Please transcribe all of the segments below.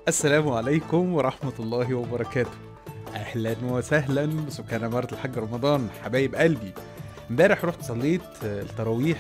السلام عليكم ورحمة الله وبركاته أهلا وسهلا بسكان عمارة الحاج رمضان حبايب قلبي امبارح رحت صليت التراويح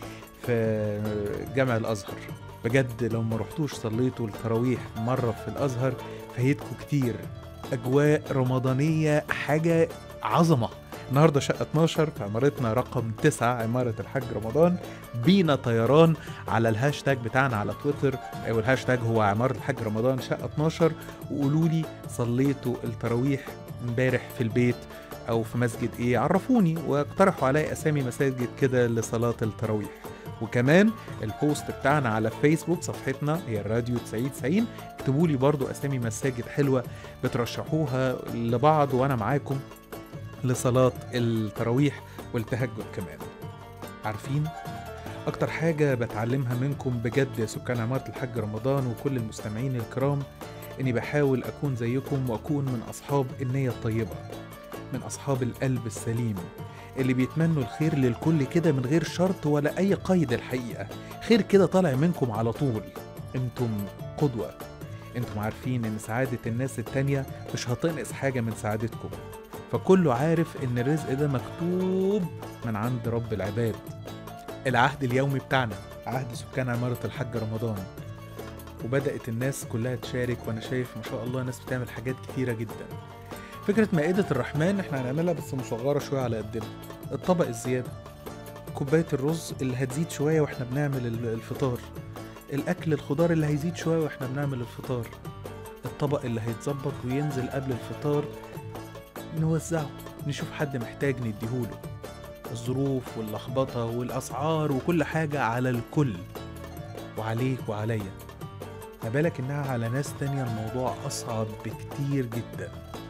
في جامع الأزهر بجد لو ما رحتوش صليتوا التراويح مرة في الأزهر فايتكم كتير أجواء رمضانية حاجة عظمة النهارده شقة 12 في عمارتنا رقم 9 عمارة الحاج رمضان بينا طيران على الهاشتاج بتاعنا على تويتر او الهاشتاج هو عمارة الحاج رمضان شقة 12 وقولوا لي صليتوا التراويح امبارح في البيت او في مسجد ايه عرفوني واقترحوا علي اسامي مساجد كده لصلاة التراويح وكمان البوست بتاعنا على فيسبوك صفحتنا هي الراديو 90 اكتبوا لي برضو اسامي مساجد حلوة بترشحوها لبعض وانا معاكم لصلاة التراويح والتهجد كمان عارفين أكتر حاجة بتعلمها منكم بجد يا سكان عمارة الحاج رمضان وكل المستمعين الكرام إني بحاول أكون زيكم وأكون من أصحاب النية الطيبة من أصحاب القلب السليم اللي بيتمنوا الخير للكل كده من غير شرط ولا أي قيد الحقيقة خير كده طالع منكم على طول انتم قدوة انتم عارفين ان سعادة الناس التانية مش هتنقص حاجة من سعادتكم فكله عارف ان الرزق ده مكتوب من عند رب العباد العهد اليومي بتاعنا عهد سكان عمارة الحاج رمضان وبدأت الناس كلها تشارك وانا شايف ما شاء الله ناس بتعمل حاجات كتيرة جدا فكرة مائدة الرحمن احنا هنعملها بس مصغرة شوية على قدنا الطبق الزيادة كوباية الرز اللي هتزيد شوية واحنا بنعمل الفطار الأكل الخضار اللي هيزيد شوية واحنا بنعمل الفطار الطبق اللي هيتظبط وينزل قبل الفطار نوزعه نشوف حد محتاج نديهوله الظروف واللخبطة والأسعار وكل حاجة على الكل وعليك وعليا ما بالك إنها على ناس تانية الموضوع أصعب بكتير جدا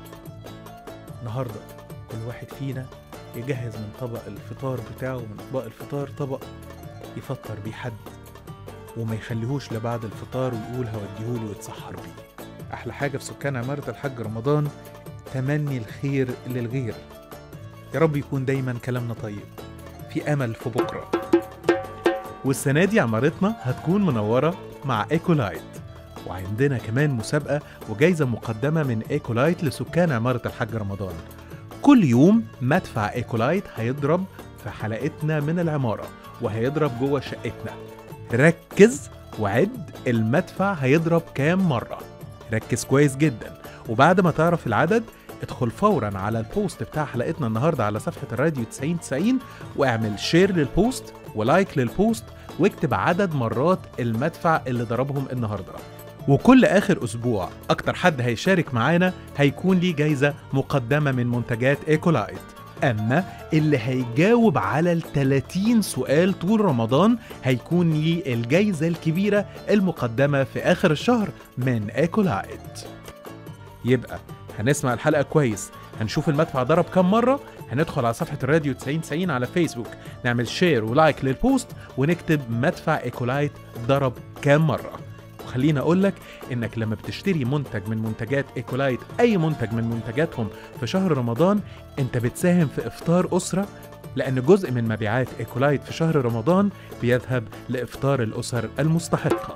النهاردة كل واحد فينا يجهز من طبق الفطار بتاعه من أطباق الفطار طبق يفطر بيه حد وما يخليهوش لبعد الفطار ويقول هوديهوله ويتسحر بيه أحلى حاجة في سكان عمارة الحاج رمضان تمني الخير للغير يا رب يكون دايما كلامنا طيب في امل في بكره والسنه دي عمارتنا هتكون منوره مع ايكولايت وعندنا كمان مسابقه وجايزه مقدمه من ايكولايت لسكان عماره الحاج رمضان كل يوم مدفع ايكولايت هيضرب في حلقتنا من العماره وهيضرب جوه شقتنا ركز وعد المدفع هيضرب كام مره ركز كويس جدا وبعد ما تعرف العدد ادخل فورا على البوست بتاع حلقتنا النهارده على صفحه الراديو 90 90 واعمل شير للبوست ولايك للبوست واكتب عدد مرات المدفع اللي ضربهم النهارده وكل اخر اسبوع اكتر حد هيشارك معانا هيكون ليه جايزه مقدمه من منتجات ايكولايت اما اللي هيجاوب على ال 30 سؤال طول رمضان هيكون ليه الجايزه الكبيره المقدمه في اخر الشهر من ايكولايت يبقى هنسمع الحلقة كويس هنشوف المدفع ضرب كام مرة هندخل على صفحة الراديو 90 90 على فيسبوك نعمل شير ولايك للبوست ونكتب مدفع ايكولايت ضرب كام مرة وخليني اقول لك انك لما بتشتري منتج من منتجات ايكولايت اي منتج من منتجاتهم في شهر رمضان انت بتساهم في افطار اسرة لان جزء من مبيعات ايكولايت في شهر رمضان بيذهب لافطار الاسر المستحقة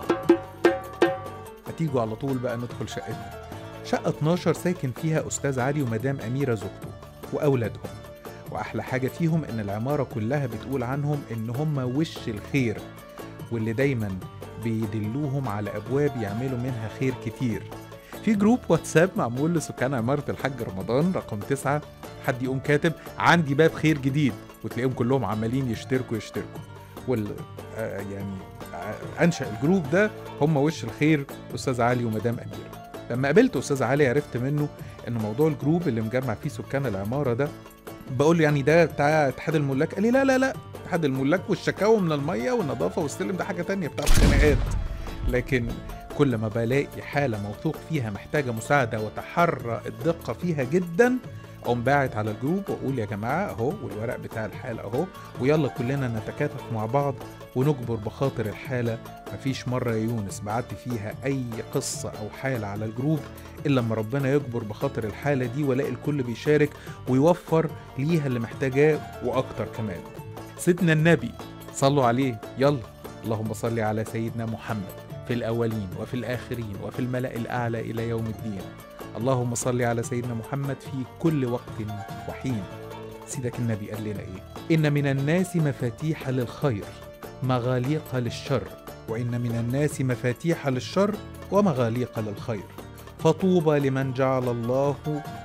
هتيجوا على طول بقى ندخل شقتنا شقة 12 ساكن فيها أستاذ علي ومدام أميرة زوجته وأولادهم وأحلى حاجة فيهم إن العمارة كلها بتقول عنهم إن هم وش الخير واللي دايما بيدلوهم على أبواب يعملوا منها خير كتير في جروب واتساب معمول لسكان عمارة الحاج رمضان رقم تسعة حد يقوم كاتب عندي باب خير جديد وتلاقيهم كلهم عمالين يشتركوا يشتركوا وال آه يعني آه انشا الجروب ده هم وش الخير استاذ علي ومدام اميره لما قابلت استاذ علي عرفت منه ان موضوع الجروب اللي مجمع فيه سكان العماره ده بقول له يعني ده بتاع اتحاد الملاك قال لي لا لا لا اتحاد الملاك والشكاوى من الميه والنظافه والسلم ده حاجه تانية بتاعت خناقات لكن كل ما بلاقي حاله موثوق فيها محتاجه مساعده وتحرى الدقه فيها جدا اقوم باعت على الجروب واقول يا جماعه اهو والورق بتاع الحاله اهو ويلا كلنا نتكاتف مع بعض ونجبر بخاطر الحاله مفيش مره يا يونس بعت فيها اي قصه او حاله على الجروب الا لما ربنا يجبر بخاطر الحاله دي والاقي الكل بيشارك ويوفر ليها اللي محتاجاه واكتر كمان سيدنا النبي صلوا عليه يلا اللهم صل على سيدنا محمد في الأولين وفي الآخرين وفي الملأ الأعلى إلى يوم الدين اللهم صل على سيدنا محمد في كل وقت وحين سيدك النبي قال لنا إيه إن من الناس مفاتيح للخير مغاليق للشر وإن من الناس مفاتيح للشر ومغاليق للخير فطوبى لمن جعل الله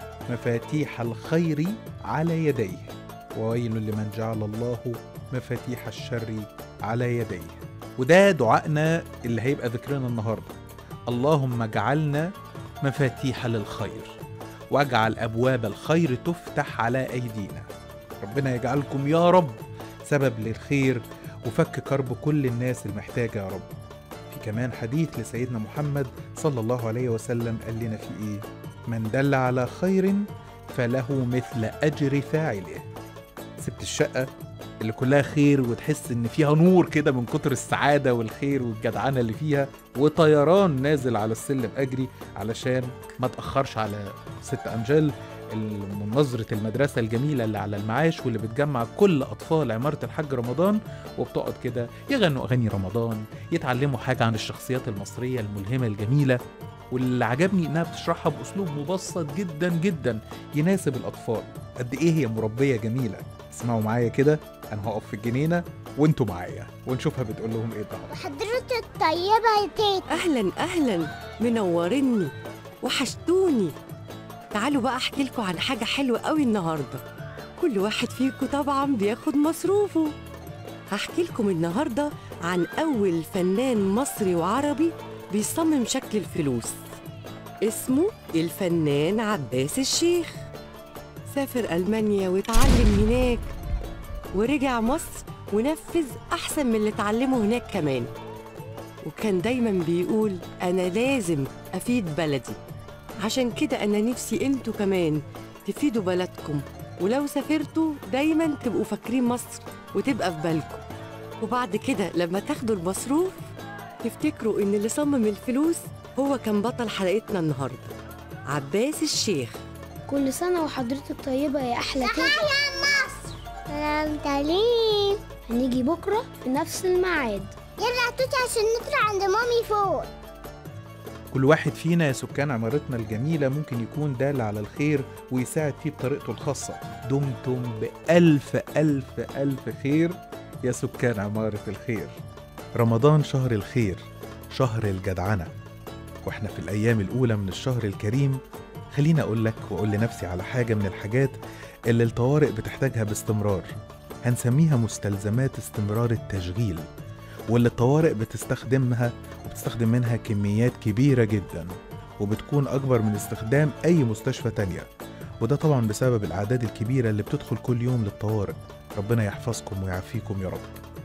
مفاتيح الخير على يديه وويل لمن جعل الله مفاتيح الشر على يديه وده دعائنا اللي هيبقى ذكرنا النهارده اللهم اجعلنا مفاتيح للخير واجعل ابواب الخير تفتح على ايدينا ربنا يجعلكم يا رب سبب للخير وفك كرب كل الناس المحتاجه يا رب في كمان حديث لسيدنا محمد صلى الله عليه وسلم قال لنا في ايه من دل على خير فله مثل اجر فاعله سبت الشقه اللي كلها خير وتحس ان فيها نور كده من كتر السعاده والخير والجدعنه اللي فيها وطيران نازل على السلم اجري علشان ما تاخرش على ست امجال من نظرة المدرسة الجميلة اللي على المعاش واللي بتجمع كل أطفال عمارة الحاج رمضان وبتقعد كده يغنوا أغاني رمضان يتعلموا حاجة عن الشخصيات المصرية الملهمة الجميلة واللي عجبني إنها بتشرحها بأسلوب مبسط جدا جدا يناسب الأطفال قد إيه هي مربية جميلة اسمعوا معايا كده أنا هقف في الجنينة وانتوا معايا ونشوفها بتقول لهم إيه النهارده حضرتك طيبة يا تيتا اهلا اهلا منورني وحشتوني تعالوا بقى احكي لكم عن حاجه حلوه قوي النهارده كل واحد فيكم طبعا بياخد مصروفه هحكي لكم النهارده عن اول فنان مصري وعربي بيصمم شكل الفلوس اسمه الفنان عباس الشيخ سافر المانيا واتعلم هناك ورجع مصر ونفذ احسن من اللي اتعلمه هناك كمان وكان دايما بيقول انا لازم افيد بلدي عشان كده انا نفسي انتوا كمان تفيدوا بلدكم ولو سافرتوا دايما تبقوا فاكرين مصر وتبقى في بالكم وبعد كده لما تاخدوا المصروف تفتكروا ان اللي صمم الفلوس هو كان بطل حلقتنا النهارده عباس الشيخ كل سنة وحضرتك طيبة يا أحلى تيتا يا مصر سلام تعليم هنيجي بكرة في نفس الميعاد يلا توتي عشان نطلع عند مامي فوق كل واحد فينا يا سكان عمارتنا الجميلة ممكن يكون دال على الخير ويساعد فيه بطريقته الخاصة دمتم بألف ألف ألف خير يا سكان عمارة الخير رمضان شهر الخير شهر الجدعنة واحنا في الأيام الأولى من الشهر الكريم خليني أقول لك وأقول لنفسي على حاجة من الحاجات اللي الطوارئ بتحتاجها باستمرار هنسميها مستلزمات استمرار التشغيل واللي الطوارئ بتستخدمها وبتستخدم منها كميات كبيرة جدا وبتكون أكبر من استخدام أي مستشفى تانية وده طبعا بسبب الأعداد الكبيرة اللي بتدخل كل يوم للطوارئ ربنا يحفظكم ويعافيكم يا رب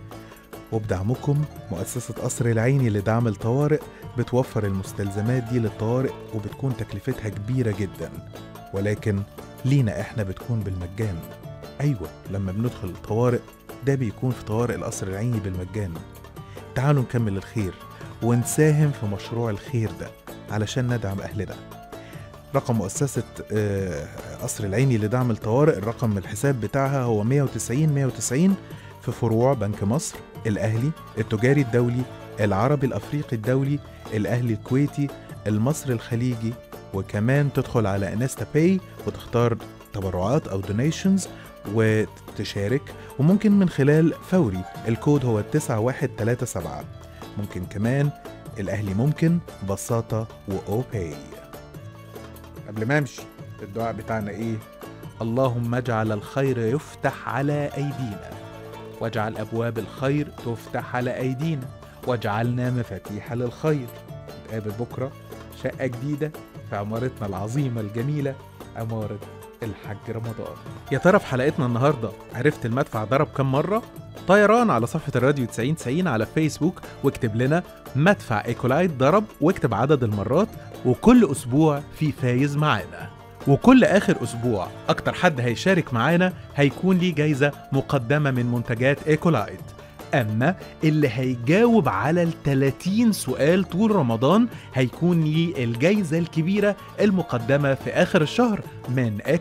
وبدعمكم مؤسسة قصر العيني لدعم الطوارئ بتوفر المستلزمات دي للطوارئ وبتكون تكلفتها كبيرة جدا ولكن لينا احنا بتكون بالمجان أيوة لما بندخل الطوارئ ده بيكون في طوارئ القصر العيني بالمجان تعالوا نكمل الخير ونساهم في مشروع الخير ده علشان ندعم أهلنا رقم مؤسسة آه، قصر العيني لدعم الطوارئ الرقم الحساب بتاعها هو 190 190 في فروع بنك مصر الأهلي التجاري الدولي العربي الأفريقي الدولي الأهلي الكويتي المصري الخليجي وكمان تدخل على انستا باي وتختار تبرعات أو دونيشنز وتشارك وممكن من خلال فوري الكود هو 9137 ممكن كمان الأهلي ممكن بساطة وأوباي قبل ما أمشي الدعاء بتاعنا إيه؟ اللهم اجعل الخير يفتح على أيدينا واجعل أبواب الخير تفتح على أيدينا واجعلنا مفاتيح للخير نتقابل بكرة شقة جديدة في عمارتنا العظيمة الجميلة عمارة الحاج رمضان يا ترى في حلقتنا النهاردة عرفت المدفع ضرب كم مرة؟ طيران على صفحة الراديو 9090 على فيسبوك واكتب لنا مدفع ايكولايت ضرب واكتب عدد المرات وكل أسبوع في فايز معانا وكل آخر أسبوع أكتر حد هيشارك معانا هيكون ليه جايزة مقدمة من منتجات ايكولايت أما اللي هيجاوب على ال 30 سؤال طول رمضان هيكون ليه الجايزة الكبيرة المقدمة في آخر الشهر من